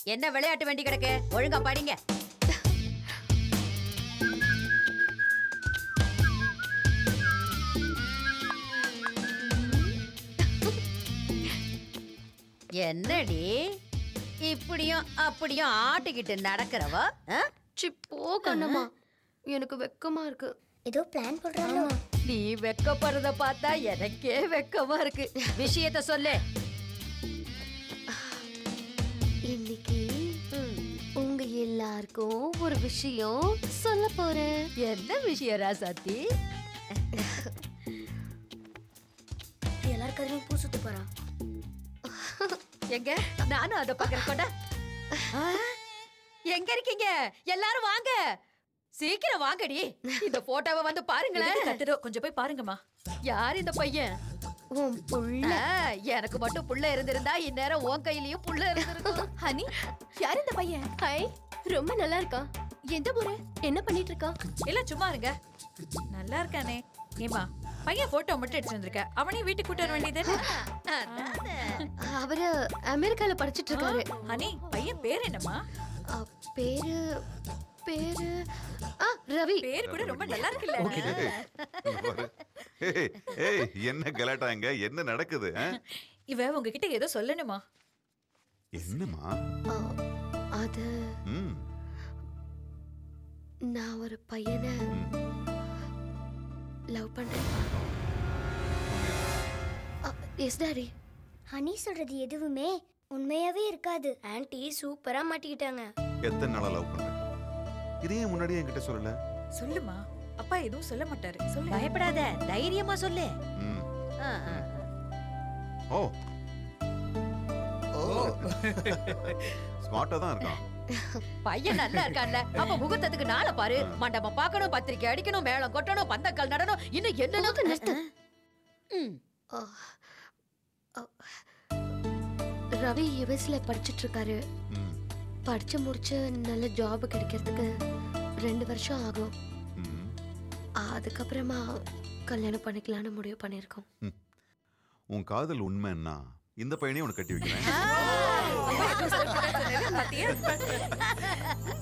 என்ன விளையாட்டு வேண்டி கிடக்கு ஒழுங்கா படிங்க என்னடி இப்படியும் அப்படியும் ஆட்டிக்கிட்டு நடக்கிறவ ஆ? சி போ கண்ணம்மா எனக்கு வெக்கமா இருக்கு ஏதோ பிளான் போடுறாங்க நீ வெக்கப்படுறத பார்த்தா எனக்கே வெக்கமா இருக்கு விஷயத்த சொல்லு இன்னைக்கு உங்க எல்லாருக்கும் ஒரு விஷயம் சொல்ல போறேன் என்ன விஷயம் ராசாத்தி எல்லாரும் கதையும் பூ சுத்து போறா எங்க நானும் அத பாக்குறேன் கொண்டா ஆ, எங்க இருக்கீங்க எல்லாரும் வாங்க சீக்கிரம் வாங்கடி இந்த போட்டோவை வந்து பாருங்களேன் கத்துறோ கொஞ்சம் போய் பாருங்கம்மா யார் இந்த பையன் உன் புள்ள ஆ, எனக்கு மட்டும் புள்ள இருந்திருந்தா இந்நேரம் உன் கையிலயும் புள்ள இருந்திருக்கும் ஹனி யார் இந்த பையன் ஹாய் ரொம்ப நல்லா இருக்கா எந்த ஊரு என்ன பண்ணிட்டு இருக்கா இல்ல சும்மா இருங்க நல்லா இருக்கானே ஏமா பையன் போட்டோ மட்டும் எடுத்து வந்திருக்க அவனையும் வீட்டுக்கு கூட்டு வர வேண்டியது அதானே. அவரு அமெரிக்கால படிச்சிட்டு இருக்காரு ஹனி பையன் பேர் என்னம்மா அ, பேரு பேரு ஆ ரவி பேர் கூட ரொம்ப நல்லா இருக்குல்ல ஏய், ஏய் என்ன கலாட்டாங்க என்ன நடக்குது ஆ? இவ உங்ககிட்ட ஏதோ சொல்லணுமா என்னம்மா ஆ, அது ம் நான் ஒரு பையனை ம். லவ் பண்றேன் எஸ் டாடி ஹனி சொல்றது எதுவுமே உண்மையாவே இருக்காது ஆன்ட்டி சூப்பரா மாட்டிக்கிட்டாங்க எத்தனை நாளா லவ் பண்ற இதையே முன்னாடியே என்கிட்ட சொல்லல சொல்லுமா அப்பா எதுவும் சொல்ல மாட்டாரு சொல்லு பயப்படாத தைரியமா சொல்லு ம் ஆ, ஆ, ஆ. ஓ ஓ ஸ்மார்ட்டா தான் இருக்கான் பையன் நல்லா இருக்கான்ல அப்ப முகூர்த்தத்துக்கு நாளை பாரு மண்டபம் பார்க்கணும் பத்திரிக்கை அடிக்கணும் மேளம் கொட்டணும் பந்தக்கால் நடணும் இன்னும் என்னென்ன நிறுத்து. ம். ஆ, ஆ, ரவி யுஎஸ்ல படிச்சிட்டு இருக்காரு ம் படிச்சு முடிச்சு நல்ல ஜாப் கிடைக்கிறதுக்கு ரெண்டு வருஷம் ஆகும் ம் அதுக்கப்புறமா கல்யாணம் பண்ணிக்கலாம்னு முடிவு பண்ணியிருக்கோம் உன் காதல் உண்மைன்னா இந்த பையனையும் உனக்கு கட்டி வைக்கிறேன் பாத்தியா